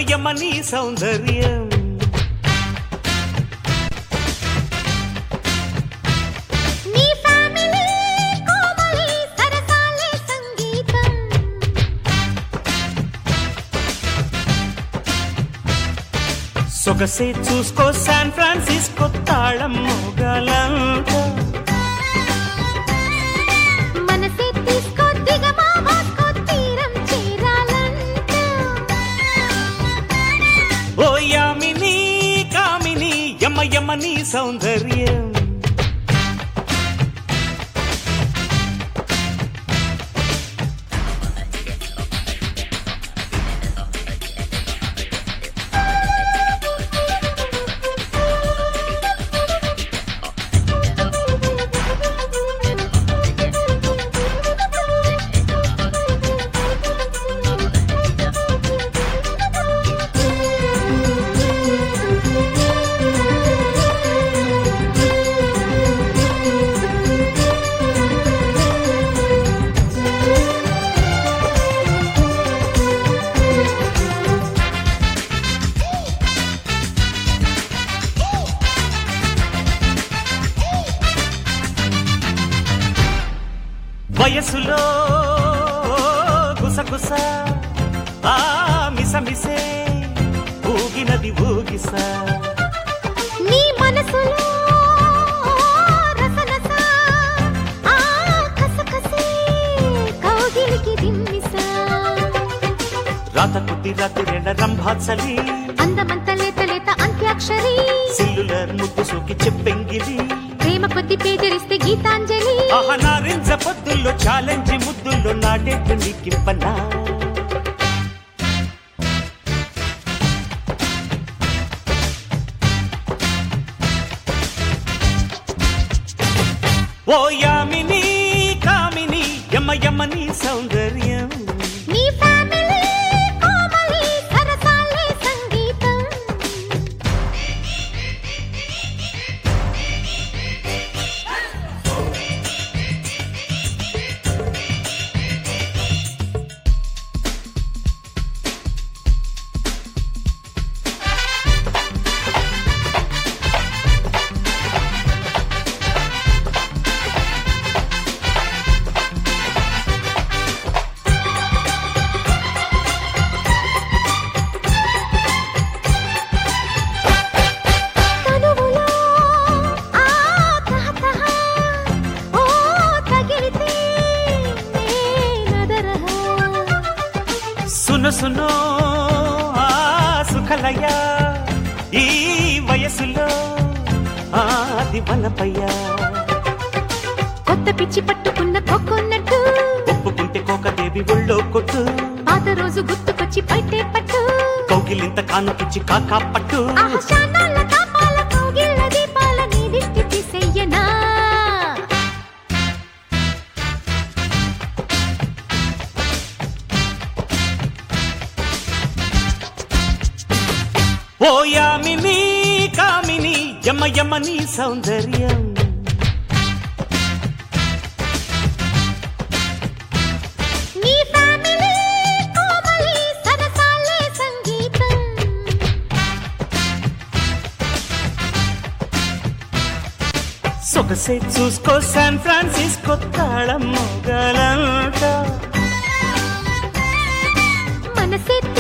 యమ నీ సౌందర్యం నీ ఫ్యామిలీ కోమలి సరసాలే సంగీతం సొగసే చూసుకో శాన్ ఫ్రాన్సిస్కో తాళం మోగలంట మనసే తీసుకో దిగమా వాస్కో తీరం చేరాలంట ఓ యామిని కామిని యమ యమ నీ సౌందర్యం వయసులో గుసగుస ఆ మిసమిసే ఊగినది ఊగిస నీ మనసులో రసరస ఆ కసకసే కౌగిలికి దిమ్మిసా రాత కుద్ది రాత్రి రెండ రంభాచలి అందమంత లేత లేత అంత్యాక్షరి సిల్లులర్ ముద్దు సోకి చెప్పెంగిలి ప్రేమ కొద్ది పేదరిస్తే గీతాంజలి ఆహనారించ పొద్దుల్లో ఛాలెంజ్ ముద్దుల్లో నాటేట్టు నీకింపనా ఓ యామిని కామిని యమ యమ నీ సౌందర్యం నీ ఫ్యామిలీ కోమలి సరసాలే సంగీతం తనువులో ఆ తహతహ ఓ తగిలితే నేనదరహ సును సును ఆ సుఖలయ ఈ వయసులో ఆది వనపయ్యా కొత్త పిచ్చి పట్టుకున్న కొక్కున్నట్టు ఒప్పుకుంటే కోకదేవి ఒళ్ళో కొట్టు పాత రోజు గుర్తుకొచ్చి పట్టే పట్టు కౌగిలింత కానుకిచ్చి కాకా పట్టు ఆహశానాల తాపాల కౌగిళ్ళ దీపాల నీ దిష్టి తీసెయ్యనా ఓ యామిని కామిని యమ యమ నీ సౌందర్యం నీ ఫ్యామిలీ కోమలి సరసాలే సంగీతం సొగసే చూసుకో శాన్ ఫ్రాన్సిస్కో తాళం మొగలంట మనసే